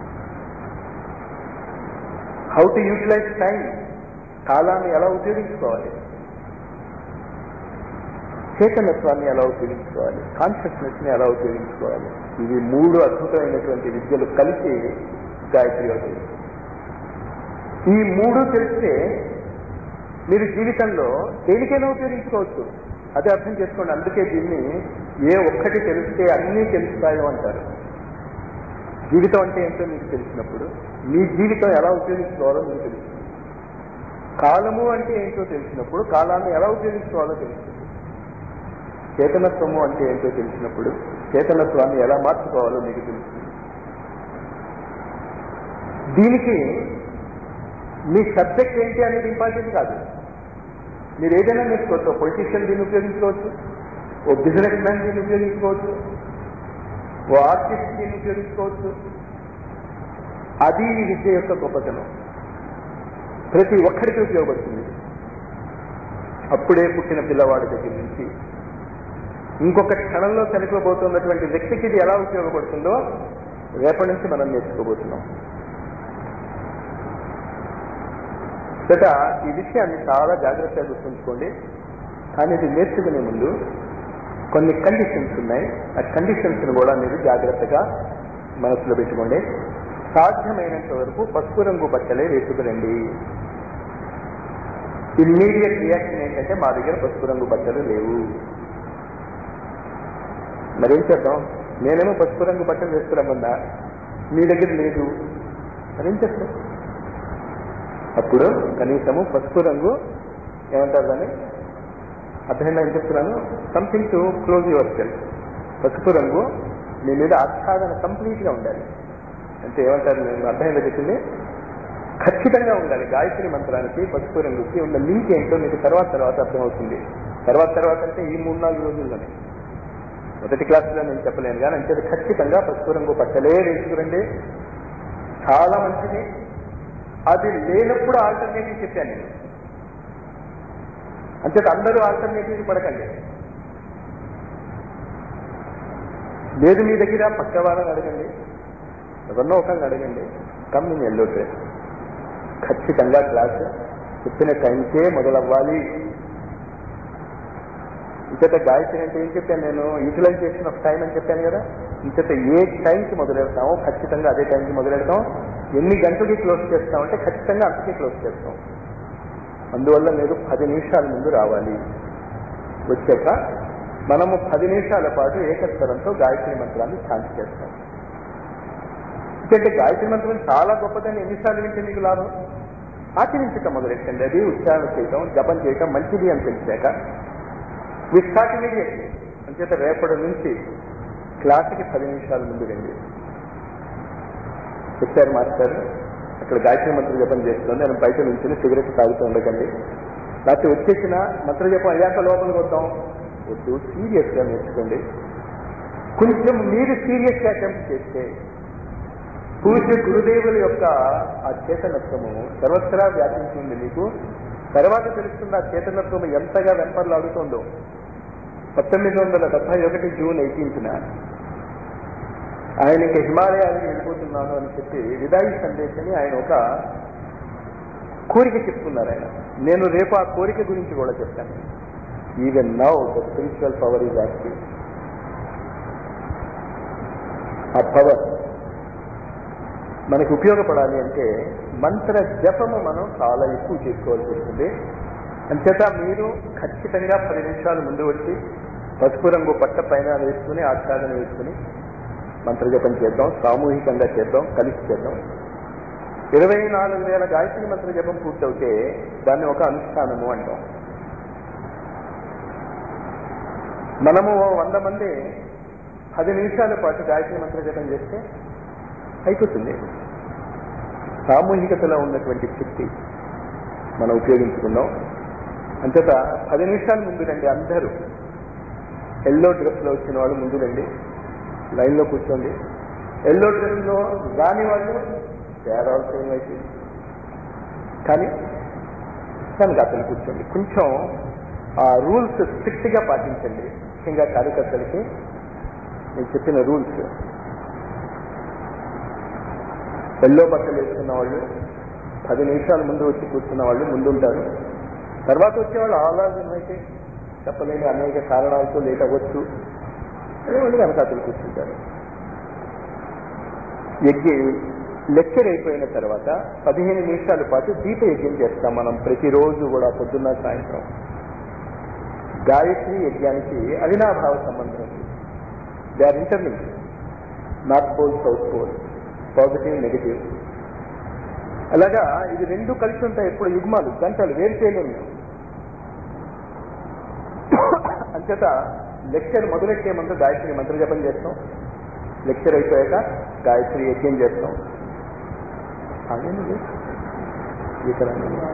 A: హౌ టు యూటిలైజ్ టైం కాలాన్ని ఎలా ఉపయోగించుకోవాలి చైతన్యత్వాన్ని ఎలా ఉపయోగించుకోవాలి కాన్షియస్నెస్ ని ఎలా ఉపయోగించుకోవాలి ఇవి మూడు అద్భుతమైనటువంటి విద్యలు కలిసి గాయత్రి అవుతుంది ఈ మూడు తెలిస్తే మీరు జీవితంలో దేనికైనా ఉపయోగించుకోవచ్చు అదే అర్థం చేసుకోండి అందుకే దీన్ని ఏ ఒక్కటి తెలిస్తే అన్నీ తెలుస్తాయో అంటారు జీవితం అంటే ఏంటో మీకు తెలిసినప్పుడు మీ జీవితం ఎలా ఉపయోగించుకోవాలో మీకు తెలుస్తుంది కాలము అంటే ఏంటో తెలిసినప్పుడు కాలాన్ని ఎలా ఉపయోగించుకోవాలో తెలుస్తుంది చేతనత్వము అంటే ఏంటో తెలిసినప్పుడు చేతనత్వాన్ని ఎలా మార్చుకోవాలో మీకు తెలుస్తుంది దీనికి మీ సబ్జెక్ట్ ఏంటి అనేది ఇంపార్టెంట్ కాదు మీరు ఏదైనా నేర్చుకోవచ్చు ఓ పొలిటీషియన్ దీన్ని ఉపయోగించుకోవచ్చు ఓ బిజినెస్ మ్యాన్ దీన్ని ఉపయోగించుకోవచ్చు ఓ ఆర్టిస్ట్ దీన్ని ఉపయోగించుకోవచ్చు అది ఈ విద్య యొక్క గొప్పతనం ప్రతి ఒక్కరికి ఉపయోగపడుతుంది అప్పుడే పుట్టిన పిల్లవాడి దగ్గర నుంచి ఇంకొక క్షణంలో చనిపోబోతున్నటువంటి వ్యక్తికి ఇది ఎలా ఉపయోగపడుతుందో రేపటి నుంచి మనం నేర్చుకోబోతున్నాం చేత ఈ విషయాన్ని చాలా జాగ్రత్తగా గుర్తుంచుకోండి కానీ ఇది నేర్చుకునే ముందు కొన్ని కండిషన్స్ ఉన్నాయి ఆ కండిషన్స్ కూడా మీరు జాగ్రత్తగా మనసులో పెట్టుకోండి సాధ్యమైనంత వరకు పసుపు రంగు బట్టలే వేసుకురండి ఇమ్మీడియట్ రియాక్షన్ ఏంటంటే మా దగ్గర పసుపు రంగు బట్టలు లేవు మరేం చేద్దాం నేనేమో పసుపు రంగు బట్టలు వేసుకురమ్మన్నా మీ దగ్గర లేదు మరేం చేస్తాం అప్పుడు కనీసము పసుపు రంగు ఏమంటారు దాన్ని అర్థమైందా ఏం చెప్తున్నాను something to close your self పసుపు రంగు మీ మీద ఆచ్ఛాదన కంప్లీట్ గా ఉండాలి అంటే ఏమంటారు నేను అర్థమైందా చెప్పింది ఖచ్చితంగా ఉండాలి గాయత్రి మంత్రానికి పసుపు రంగుకి ఉన్న లింక్ ఏంటో మీకు తర్వాత తర్వాత అర్థమవుతుంది తర్వాత తర్వాత అంటే ఈ మూడు నాలుగు రోజుల్లోనే మొదటి క్లాసులో నేను చెప్పలేను కానీ అంటే ఖచ్చితంగా పసుపు రంగు పట్టలే వేసుకురండి చాలా మంచిది అది లేనప్పుడు ఆల్టర్నేటివ్ చెప్పాను నేను అంచేత అందరూ ఆల్టర్నేటివ్ పడకండి లేదు మీ దగ్గర పక్క వాళ్ళని అడగండి ఎవరినో ఒకరిని అడగండి కమ్మి ఎల్లో డ్రెస్ ఖచ్చితంగా క్లాస్ చెప్పిన టైంకే మొదలవ్వాలి ఇంచేత గాయత్రి అంటే ఏం చెప్పాను నేను యూటిలైజేషన్ ఆఫ్ టైం అని చెప్పాను కదా ఇంచేత ఏ టైంకి మొదలెడతామో ఖచ్చితంగా అదే టైంకి మొదలెడతాం ఎన్ని గంటలకి క్లోజ్ చేస్తామంటే ఖచ్చితంగా అంతకే క్లోజ్ చేస్తాం అందువల్ల మీరు పది నిమిషాల ముందు రావాలి వచ్చాక మనము పది నిమిషాల పాటు ఏకస్వరంతో గాయత్రి మంత్రాన్ని ఛాన్స్ చేస్తాం ఎందుకంటే గాయత్రి మంత్రం చాలా గొప్పదని ఎన్నిసార్లు వింటే మీకు లాభం ఆచరించటం మొదలెట్టండి అది ఉచ్చారణ చేయటం జపం చేయటం మంచిది అని తెలిసాక వి స్టార్ట్ ఇమీడియట్లీ అంచేత రేపటి నుంచి క్లాస్కి పది నిమిషాల ముందు రండి చెప్పారు మాస్టర్ అక్కడ గాయత్రి మంత్ర జపం చేస్తుంది నేను బయట నుంచి సిగరెట్ తాగుతూ ఉండకండి లేకపోతే వచ్చేసిన మంత్ర జపం అయ్యాక లోపలికి వద్దాం వద్దు సీరియస్ గా నేర్చుకోండి కొంచెం మీరు సీరియస్ గా అటెంప్ట్ చేస్తే పూజ్య గురుదేవుల యొక్క ఆ చేతనత్వము సర్వత్రా వ్యాపించింది మీకు తర్వాత తెలుస్తుంది ఆ చేతనత్వము ఎంతగా వెంపర్లాడుతోందో పంతొమ్మిది వందల డెబ్బై ఒకటి జూన్ ఎయిటీన్త్న ఆయనకి హిమాలయాలకు వెళ్ళిపోతున్నాను అని చెప్పి విదాయి సందేశని ఆయన ఒక కోరిక చెప్తున్నారు ఆయన నేను రేపు ఆ కోరిక గురించి కూడా చెప్తాను even now the spiritual power is active ఆ పవర్ మనకు ఉపయోగపడాలి అంటే మంత్ర జపము మనం చాలా ఎక్కువ చేసుకోవాల్సి వస్తుంది అంచేత మీరు ఖచ్చితంగా పది నిమిషాలు ముందు వచ్చి పసుపు రంగు పట్ట పైన వేసుకుని ఆచ్ఛాదన వేసుకుని మంత్రజపం చేద్దాం సామూహికంగా చేద్దాం కలిసి చేద్దాం ఇరవై నాలుగు వేల గాయత్రి మంత్ర జపం పూర్తవుతే దాన్ని ఒక అనుష్ఠానము అంటాం మనము ఓ వంద మంది పది నిమిషాల పాటు గాయత్రి మంత్ర జపం చేస్తే అయిపోతుంది సామూహికతలో ఉన్నటువంటి శక్తి మనం ఉపయోగించుకున్నాం అంచేత పది నిమిషాల ముందు రండి అందరూ ఎల్లో డ్రెస్లో వచ్చిన వాళ్ళు ముందు రండి లైన్లో కూర్చోండి ఎల్లో డ్రెస్లో రాని వాళ్ళు తేరాల్సి ఏమైతే కానీ దానికి అతను కూర్చోండి కొంచెం ఆ రూల్స్ స్ట్రిక్ట్ గా పాటించండి ముఖ్యంగా కార్యకర్తలకి నేను చెప్పిన రూల్స్ ఎల్లో బట్టలు వేసుకున్న వాళ్ళు పది నిమిషాల ముందు వచ్చి కూర్చున్న వాళ్ళు ముందుంటారు తర్వాత వచ్చేవాళ్ళు ఆల్ అయితే చెప్పలేని అనేక కారణాలతో లేట్ అవ్వచ్చు వాళ్ళు వెనకాతలు కూర్చుంటారు యజ్ఞ లెక్చర్ అయిపోయిన తర్వాత పదిహేను నిమిషాల పాటు దీప యజ్ఞం చేస్తాం మనం ప్రతిరోజు కూడా పొద్దున్న సాయంత్రం గాయత్రి యజ్ఞానికి అవినాభావ సంబంధం ఉంది they are interlink north pole south pole positive negative అలాగా ఇది రెండు కలిసి ఉంటాయి ఎప్పుడు యుగ్మాలు గంటలు వేరు చేయలేము మేము అంచేత లెక్చర్ మొదలెట్టే ముందు గాయత్రి మంత్ర జపం చేస్తాం లెక్చర్ అయిపోయాక గాయత్రి యజ్ఞం చేస్తాం అదేంటి ఇక్కడ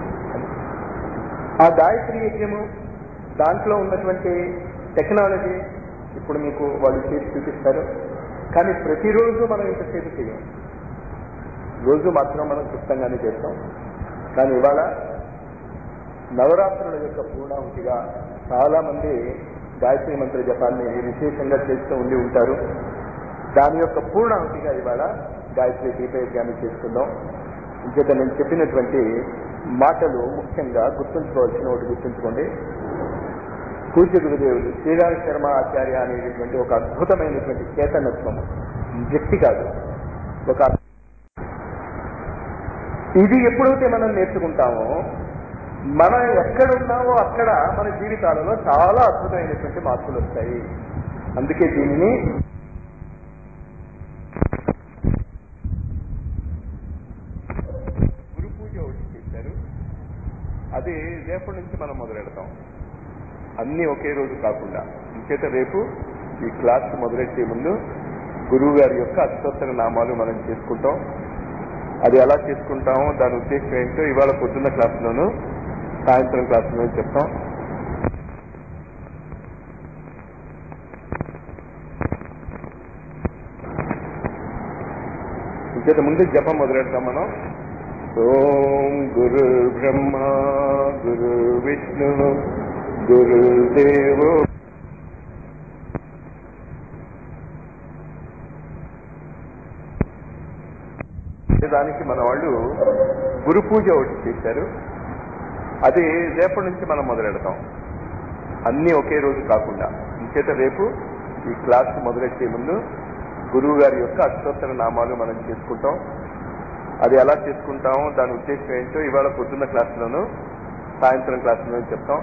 A: ఆ గాయత్రి యజ్ఞము దాంట్లో ఉన్నటువంటి టెక్నాలజీ ఇప్పుడు మీకు వాళ్ళు చేసి చూపిస్తారు కానీ ప్రతిరోజు మనం ఇంతసేపు చేయం రోజు మాత్రం మనం క్లుప్తంగానే చేస్తాం కానీ ఇవాళ నవరాత్రుల యొక్క పూర్ణాహుతిగా చాలా మంది గాయత్రి మంత్ర జపాన్ని విశేషంగా చేస్తూ ఉండి ఉంటారు దాని యొక్క పూర్ణాహుతిగా ఇవాళ గాయత్రి దీపయజ్ఞాన్ని చేసుకుందాం ఇంకేత నేను చెప్పినటువంటి మాటలు ముఖ్యంగా గుర్తుంచుకోవాల్సిన ఒకటి గుర్తుంచుకోండి పూజ్య గురుదేవులు శ్రీరామ శర్మ ఆచార్య అనేటటువంటి ఒక అద్భుతమైనటువంటి చేతనత్వం వ్యక్తి కాదు ఒక ఇది ఎప్పుడైతే మనం నేర్చుకుంటామో మనం ఎక్కడ ఉన్నామో అక్కడ మన జీవితాలలో చాలా అద్భుతమైనటువంటి మార్పులు వస్తాయి అందుకే దీనిని గురు పూజ ఒకటి చేశారు అది రేపటి నుంచి మనం మొదలెడతాం అన్నీ ఒకే రోజు కాకుండా ఇంకేత రేపు ఈ క్లాస్ మొదలెట్టే ముందు గురువు గారి యొక్క అష్టోత్తర నామాలు మనం చేసుకుంటాం అది ఎలా చేసుకుంటామో దాని ఉద్దేశం ఏంటో ఇవాళ పొద్దున్న క్లాసులోను సాయంత్రం క్లాసులోను చెప్తాం ఇంకేత ముందు జపం మొదలెడతాం మనం ఓం గురు బ్రహ్మ గురు విష్ణు గురుదేవో దానికి మన వాళ్ళు గురు పూజ ఒకటి చేశారు అది రేపటి నుంచి మనం మొదలెడతాం అన్నీ ఒకే రోజు కాకుండా ఇంకేత రేపు ఈ క్లాస్ మొదలెట్టే ముందు గురువు గారి యొక్క అష్టోత్తర నామాలు మనం చేసుకుంటాం అది ఎలా చేసుకుంటామో దాని ఉద్దేశం ఏంటో ఇవాళ పొద్దున్న క్లాసులోను సాయంత్రం క్లాసులోను చెప్తాం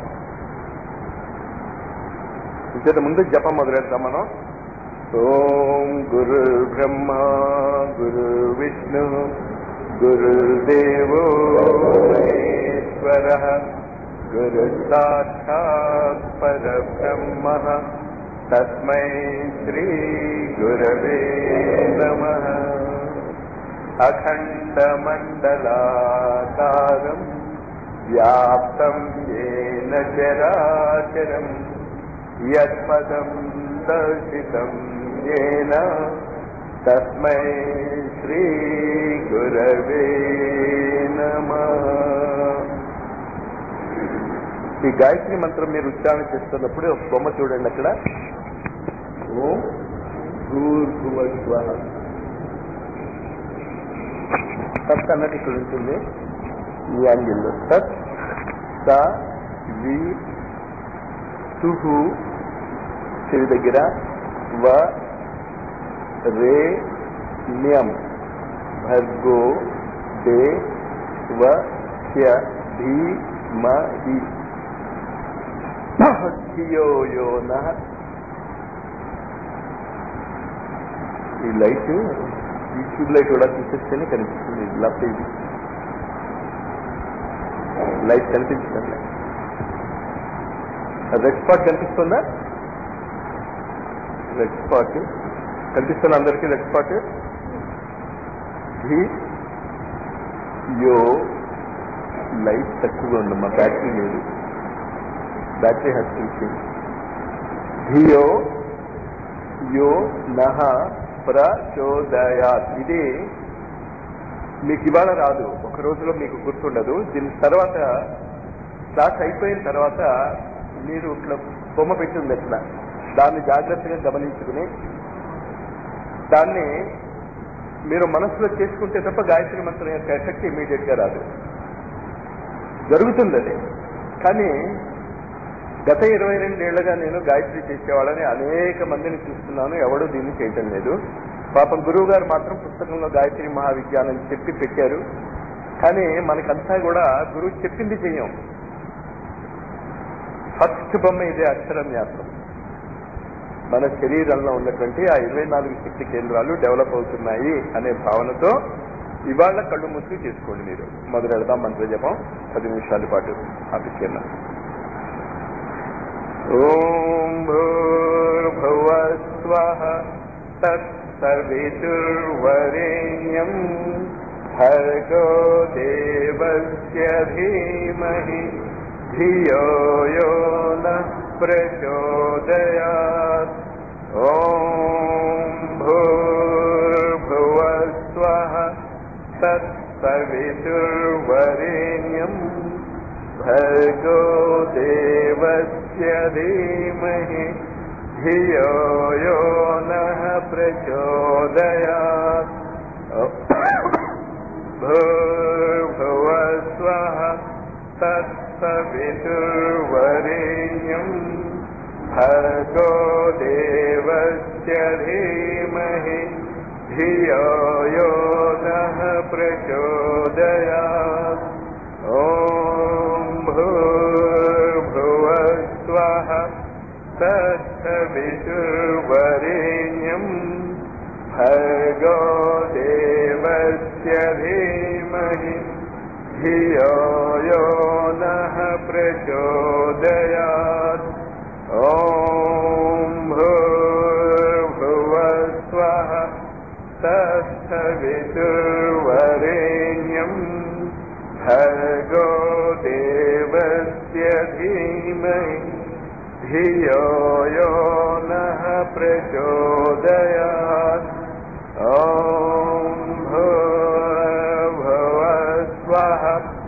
A: ఇంకేత ముందు జపం మొదలెడతాం మనం ఓం గురు బ్రహ్మ గురు విష్ణు గురుదేవో మహేశ్వర గురు సాక్షాత్ పరబ్రహ్మ తస్మై శ్రీ గురవే నమ అఖండమండలాకారం వ్యాప్తం ఏన చరాచరం యత్పదం దర్శితం ఏన తస్మై శ్రీ గురవే నమ ఈ గాయత్రి మంత్రం మీరు ఉచ్చారణ చేస్తున్నప్పుడు ఒక బొమ్మ చూడండి అక్కడ ఓం భూర్భువస్వ సత్ అన్నది ఇక్కడ ఉంటుంది ఈ యాంగిల్లో సత్ స వి తుహు చెవి దగ్గర వ రే న్యం భర్గో దే వ హ్య ధీ మ హి ధియో యో నః ఈ లైట్ ఈ ట్యూబ్ లైట్ కూడా తీసేస్తేనే కనిపిస్తుంది లెఫ్ట్ ఇది లైట్ కనిపించడం రెడ్ స్పాట్ కనిపిస్తుందా రెడ్ స్పాట్ కనిపిస్తుంది అందరికీ రెడ్ స్పాట్ ఘీ యో లైట్ తక్కువగా ఉంది మా బ్యాటరీ లేదు బ్యాటరీ హ్యాస్ థింకింగ్ ధియో యో నహ ప్రచోదయాత్ ఇది మీకు ఇవాళ రాదు ఒక రోజులో మీకు గుర్తుండదు దీని తర్వాత క్లాస్ అయిపోయిన తర్వాత మీరు ఇట్లా బొమ్మ పెట్టింది ఎట్లా దాన్ని జాగ్రత్తగా గమనించుకుని దాన్ని మీరు మనసులో చేసుకుంటే తప్ప గాయత్రి మంత్రం యొక్క ఎఫెక్ట్ ఇమీడియట్ గా రాదు జరుగుతుంది అది కానీ గత ఇరవై రెండేళ్లుగా నేను గాయత్రి చేసేవాళ్ళని అనేక మందిని చూస్తున్నాను ఎవడూ దీన్ని చేయటం లేదు పాపం గురువు గారు మాత్రం పుస్తకంలో గాయత్రి మహావిజ్ఞానం చెప్పి పెట్టారు కానీ మనకంతా కూడా గురువు చెప్పింది చెయ్యం ఫస్ట్ బొమ్మ ఇదే అక్షరన్యాసం మన శరీరంలో ఉన్నటువంటి ఆ ఇరవై నాలుగు శక్తి కేంద్రాలు డెవలప్ అవుతున్నాయి అనే భావనతో ఇవాళ కళ్ళు మూసి చేసుకోండి మీరు మొదలెడదాం మంత్ర జపం పది నిమిషాల పాటు ఆపిచ్చేద్దాం ఓం భూ भूर्भुवस्वः तत्सवितुर्वरेण्यम् भर्गो देवस्य धीमहि धियो यो नः प्रचोदयात् ॐ भूर्भुवस्वः तत्सवितुर्वरेण्यम् भर्गो देवस्य धीमहि धियो यो नः प्रचोदयात् भूर्भुवस्वः तत्सवितुर्वरेण्यम् भर्गो देवस्य धीमहि धियो यो नः प्रचोदयात् ॐ भूर्भुवस्वः तत्सवितुर्वरेण्यम् भर्गो देवस्य धीमहि धियो यो नः प्रचोदयात् ॐ भूर्भुवस्वः तत्सवितुर्वरेण्यम् भर्गो देवस्य धीमहि धियो यो नः प्रचोदयात् ॐ भूर्भुवस्वः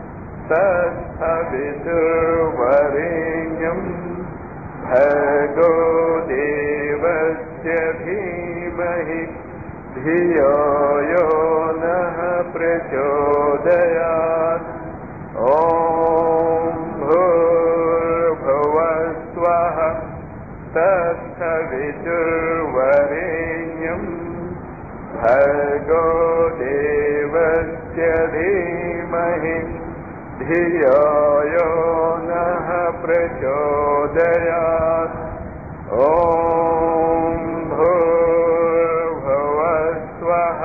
A: तत्सवितुर्वरेण्यम् भर्गो देवस्य धीमहि धियो यो नः प्रचोदयात् ॐ भूर्भुवस्वः तत्सवितुर्वरेण्यम् भर्गो देवस्य धीमहि धियो यो नः प्रचोदयात् ॐ भूर्भुवस्वः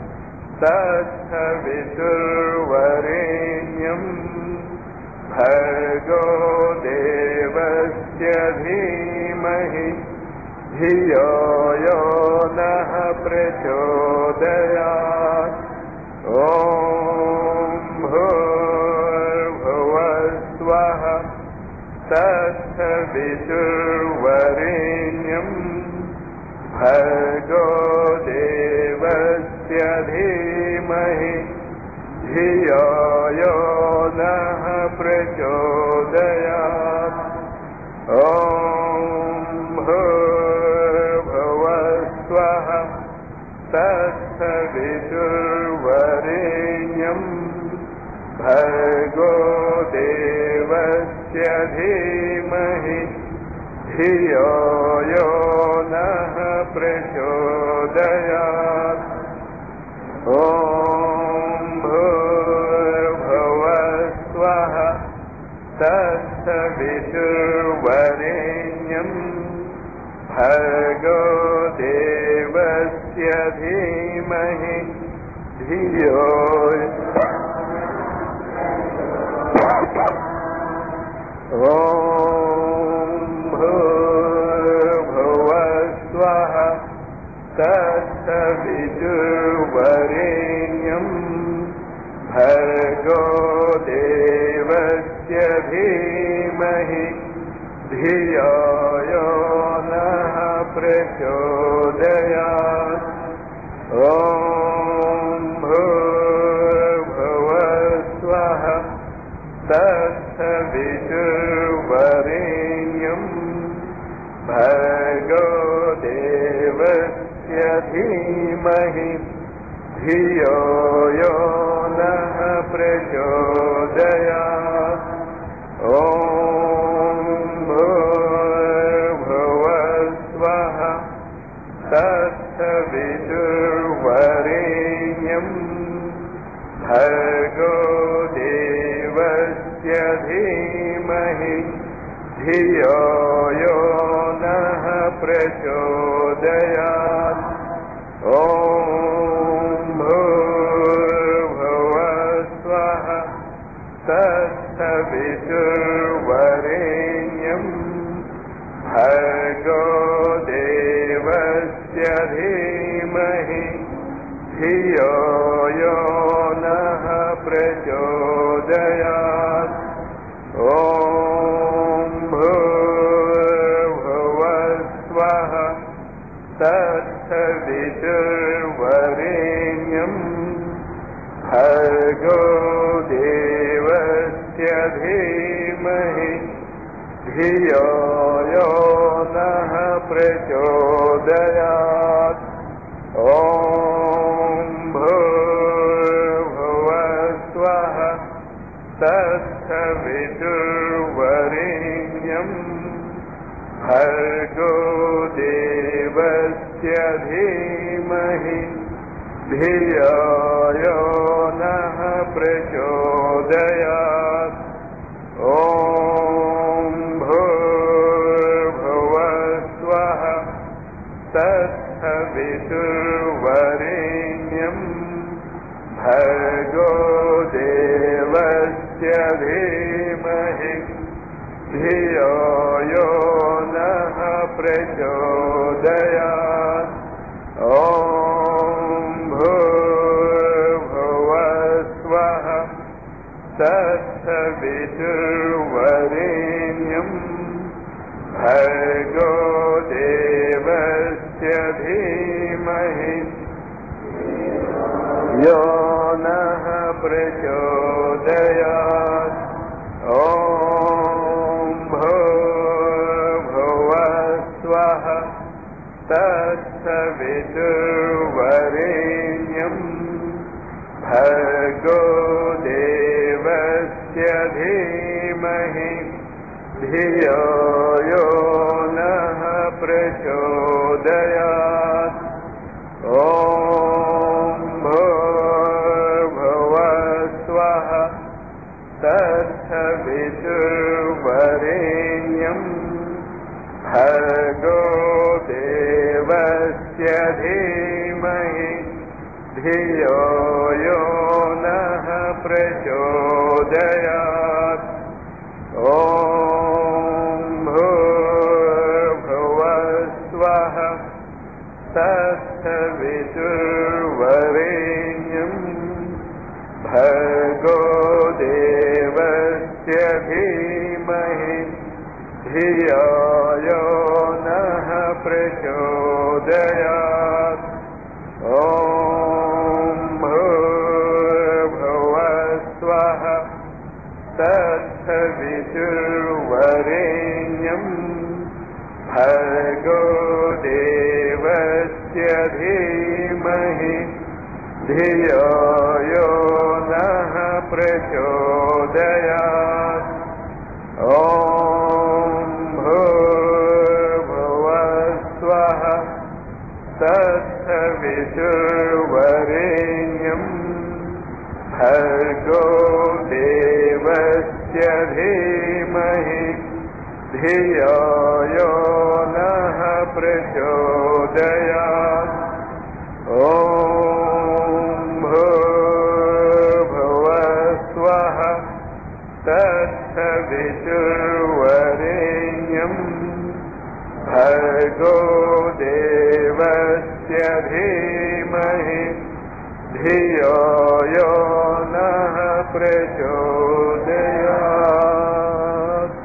A: तत्सवितुर्वरेण्यम् भर्गो देवस्य धीमहि धियो यो नः प्रचोदयात् ॐ भूर्भुवस्वः तत्सवितुर्वरेण्यम् भर्गो देवस्य धीमहि धियो यो नः प्रचोदयात् ॐ भूर्भुवस्वः तत्सवितुर्वरेण्यम् भर्गो देवस्य धीमहि धियो यो नः प्रचोदयात् ॐ भूर्भुवस्वः तत्सवितुर्वरेण्यम् भर्गो देवस्य धीमहि धियो ॐ भूर्भुवस्वः तत्सवितुर्वरेण्यम् भर्गो देवस्य धीमहि धियो यो नः प्रचोदयात् ॐ भूर्भुवस्वः तत्सवितुर्वरेण्यम् भर्गो देवस्य धीमहि धियो यो नः प्रचोदयात् ॐ भूर्भुवस्वः तत्सवितुर्वरेण्यम् भर्गो देवस्य धीमहि धियो यो नः प्रचोदयात् ॐ भूर्भुवस्वः तत्सवितुर्वरेण्यम् भर्गो देवस्य ధియో యో నః ప్రచోదయాత్ ఓం భూర్భువస్వః తత్సవితుర్వరేణ్యం భర్గో దేవస్య ధీమహి ధియో యో నః ప్రచోదయాత్ ఓం భూర్భువస్వః తత్సవితుర్వరేణ్యం భర్గో దేవస్య ధీమహి ధియో యో నః ప్రచోదయాత్ ఓం భూర్భువస్వః తత్సవితుర్వరేణ్యం భర్గో దేవస్య ధీమహి ధియో యో నః ప్రచోదయాత్ ఓం భూర్భువస్వః తత్సవితుర్వరేణ్యం భర్గో దేవస్య ధీమహి యో నః ప్రచోదయాత్ ఓం భూర్భువస్వః తత్సవితుర్వరేణ్యం భర్గో దేవస్య ధీమహి ధియో యో నః ప్రచోదయాత్ ఓం భూర్భువస్వః తత్సవితుర్వరేణ్యం భర్గో దేవస్య ధీమహి ధియో యో నః ప్రచోదయాత్ ఓం భూర్భువస్వః తత్సవితుర్వరేణ్యం భర్గో దేవస్య ధీమహి ధియో యో నః ప్రచోదయాత్ ఓం భూర్భువస్వః తత్సవితుర్వరేణ్యం భర్గో దేవస్య ధీమహి ధియో యో నః ప్రచోదయాత్ ఓం భూర్భువస్వః తత్సవితుర్వరేణ్యం భర్గో దేవస్య ధీమహి ధియో యో నః ప్రచోదయాత్ ఓం భూర్భువస్వః తత్సవితుర్వరేణ్యం భర్గో దేవస్య ధీమహి ధియో యో నః ప్రచోదయాత్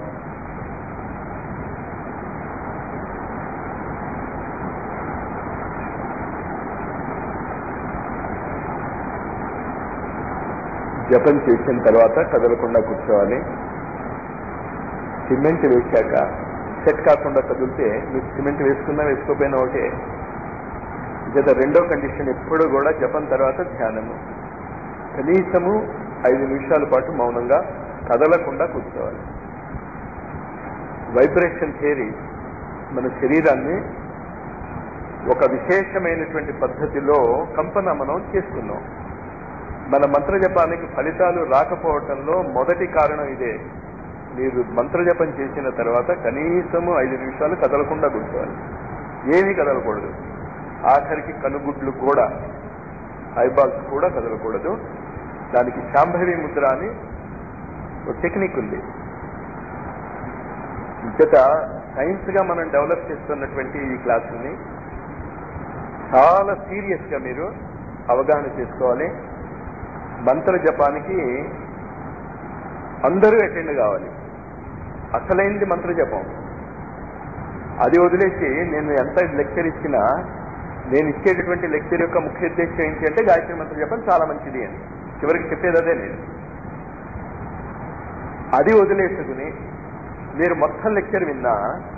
A: జపం చేసిన తర్వాత కదలకుండా కూర్చోవాలి సిమెంట్ వేశాక సెట్ కాకుండా కదిలితే మీరు సిమెంట్ వేసుకున్నా వేసుకోపోయినా ఒకటే గత రెండో కండిషన్ ఎప్పుడు కూడా జపం తర్వాత ధ్యానము కనీసము ఐదు నిమిషాల పాటు మౌనంగా కదలకుండా కూర్చోవాలి వైబ్రేషన్ థియరీ మన శరీరాన్ని ఒక విశేషమైనటువంటి పద్ధతిలో కంపన మనం చేసుకున్నాం మన మంత్ర జపానికి ఫలితాలు రాకపోవటంలో మొదటి కారణం ఇదే మీరు మంత్ర జపం చేసిన తర్వాత కనీసము ఐదు నిమిషాలు కదలకుండా కూర్చోవాలి ఏమీ కదలకూడదు ఆఖరికి కనుగుడ్లు కూడా ఐబాల్స్ కూడా కదలకూడదు దానికి శాంభవి ముద్ర అని ఒక టెక్నిక్ ఉంది ఇంతట సైన్స్ గా మనం డెవలప్ చేస్తున్నటువంటి ఈ క్లాసుని చాలా సీరియస్ గా మీరు అవగాహన చేసుకోవాలి మంత్ర జపానికి అందరూ అటెండ్ కావాలి అసలైంది మంత్ర జపం అది వదిలేసి నేను ఎంత లెక్చర్ ఇచ్చినా నేను ఇచ్చేటటువంటి లెక్చర్ యొక్క ముఖ్య ఉద్దేశం ఏంటి అంటే గాయత్రి మంత్ర జపం చాలా మంచిది అని చివరికి చెప్పేది అదే నేను అది వదిలేసుకుని మీరు మొత్తం లెక్చర్ విన్నా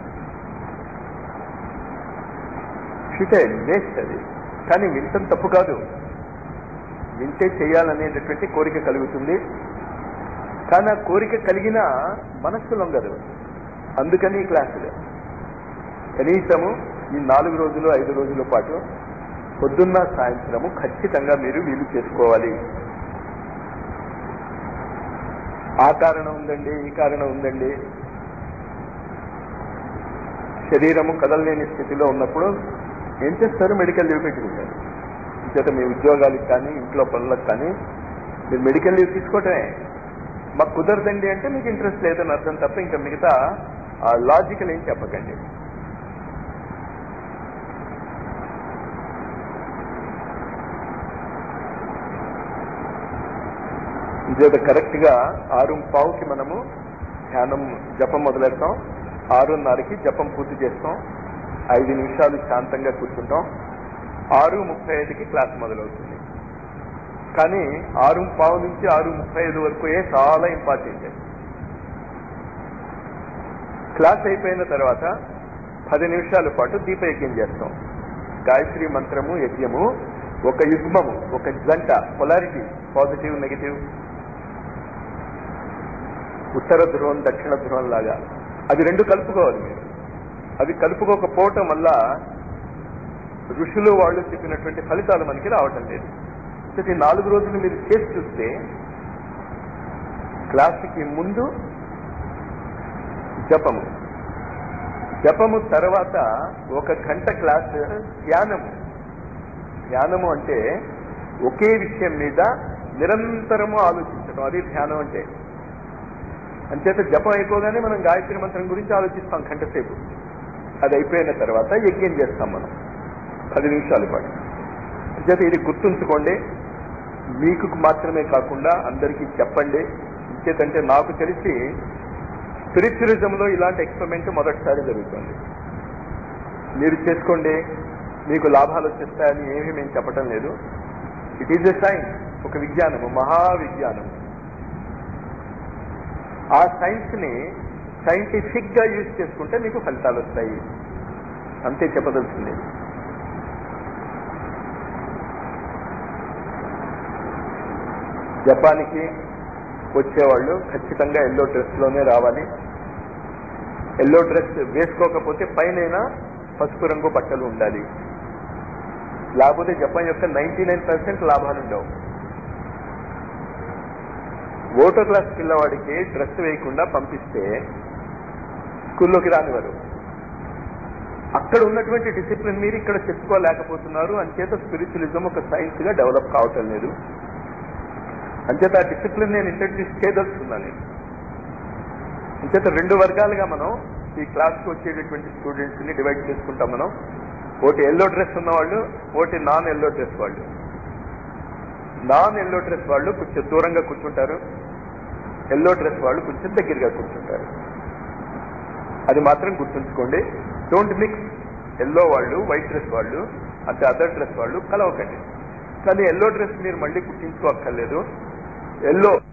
A: ఫిటైల్ వేస్ట్ అది కానీ వింటం తప్పు కాదు వింటే చేయాలనేటటువంటి కోరిక కలుగుతుంది కానీ ఆ కోరిక కలిగినా మనస్సు లొంగదు అందుకని ఈ క్లాసులు కనీసము ఈ నాలుగు రోజులు ఐదు రోజుల పాటు పొద్దున్న సాయంత్రము ఖచ్చితంగా మీరు వీలు చేసుకోవాలి ఆ కారణం ఉందండి ఈ కారణం ఉందండి శరీరము కదలలేని స్థితిలో ఉన్నప్పుడు ఏం చేస్తారు మెడికల్ లీవ్ పెట్టుకుంటారు చేత మీ ఉద్యోగాలకు కానీ ఇంట్లో పనులకు కానీ మీరు మెడికల్ లీవ్ తీసుకోవటమే మాకు కుదరదండి అంటే మీకు ఇంట్రెస్ట్ లేదని అర్థం తప్ప ఇంకా మిగతా లాజికల్ ఏం చెప్పకండి ఇదేదో కరెక్ట్ గా ఆరు పావుకి మనము ధ్యానం జపం మొదలెడతాం ఆరున్నరకి జపం పూర్తి చేస్తాం ఐదు నిమిషాలు శాంతంగా కూర్చుంటాం ఆరు ముప్పై ఐదుకి క్లాస్ మొదలవుతుంది కానీ ఆరు పావు నుంచి ఆరు ముప్పై ఐదు వరకు ఏ చాలా ఇంపార్టెంట్ క్లాస్ అయిపోయిన తర్వాత పది నిమిషాల పాటు దీపయజ్ఞం చేస్తాం గాయత్రి మంత్రము యజ్ఞము ఒక యుగ్మము ఒక జంట పొలారిటీ పాజిటివ్ నెగిటివ్ ఉత్తర ధ్రువం దక్షిణ ధ్రువం లాగా అవి రెండు కలుపుకోవాలి మీరు అవి కలుపుకోకపోవటం వల్ల ఋషులు వాళ్ళు చెప్పినటువంటి ఫలితాలు మనకి రావటం లేదు ఈ నాలుగు రోజులు మీరు చేసి చూస్తే క్లాస్కి ముందు జపము జపము తర్వాత ఒక గంట క్లాస్ ధ్యానము ధ్యానము అంటే ఒకే విషయం మీద నిరంతరము ఆలోచించడం అది ధ్యానం అంటే అంచేత జపం అయిపోగానే మనం గాయత్రి మంత్రం గురించి ఆలోచిస్తాం గంట సేపు అది అయిపోయిన తర్వాత యజ్ఞం చేస్తాం మనం పది నిమిషాల పాటు అంచేత ఇది గుర్తుంచుకోండి మీకు మాత్రమే కాకుండా అందరికీ చెప్పండి ఇంచేతంటే నాకు తెలిసి స్పిరిచువలిజంలో ఇలాంటి ఎక్స్పెరిమెంట్ మొదటిసారి జరుగుతుంది మీరు చేసుకోండి మీకు లాభాలు వచ్చేస్తాయని ఏమీ మేము చెప్పటం లేదు ఇట్ ఈజ్ ఎ సైన్స్ ఒక విజ్ఞానము మహావిజ్ఞానం ఆ సైన్స్ ని సైంటిఫిక్ గా యూజ్ చేసుకుంటే మీకు ఫలితాలు వస్తాయి అంతే చెప్పదలుచుంది జపానికి వచ్చేవాళ్ళు ఖచ్చితంగా ఎల్లో డ్రెస్ లోనే రావాలి ఎల్లో డ్రెస్ వేసుకోకపోతే పైన పసుపు రంగు బట్టలు ఉండాలి లేకపోతే జపాన్ యొక్క నైన్టీ నైన్ పర్సెంట్ లాభాలు ఉండవు ఓటో క్లాస్ పిల్లవాడికి డ్రెస్ వేయకుండా పంపిస్తే స్కూల్లోకి రానివారు అక్కడ ఉన్నటువంటి డిసిప్లిన్ మీరు ఇక్కడ చెప్పుకోలేకపోతున్నారు అంచేత స్పిరిచువలిజం ఒక సైన్స్ గా డెవలప్ కావటం లేదు అంచేత ఆ డిసిప్లిన్ నేను ఇంట్రడ్యూస్ చేయదలుచుకున్నాను నేను అంచేత రెండు వర్గాలుగా మనం ఈ క్లాస్కి వచ్చేటటువంటి స్టూడెంట్స్ ని డివైడ్ చేసుకుంటాం మనం ఒకటి ఎల్లో డ్రెస్ ఉన్నవాళ్ళు ఒకటి నాన్ ఎల్లో డ్రెస్ వాళ్ళు నాన్ ఎల్లో డ్రెస్ వాళ్ళు కొంచెం దూరంగా కూర్చుంటారు ఎల్లో డ్రెస్ వాళ్ళు కొంచెం దగ్గరగా కూర్చుంటారు అది మాత్రం గుర్తుంచుకోండి డోంట్ మిక్స్ ఎల్లో వాళ్ళు వైట్ డ్రెస్ వాళ్ళు అంటే అదర్ డ్రెస్ వాళ్ళు కలవకండి కానీ ఎల్లో డ్రెస్ మీరు మళ్ళీ కుట్టించుకోక్కర్లేదు ఎల్లో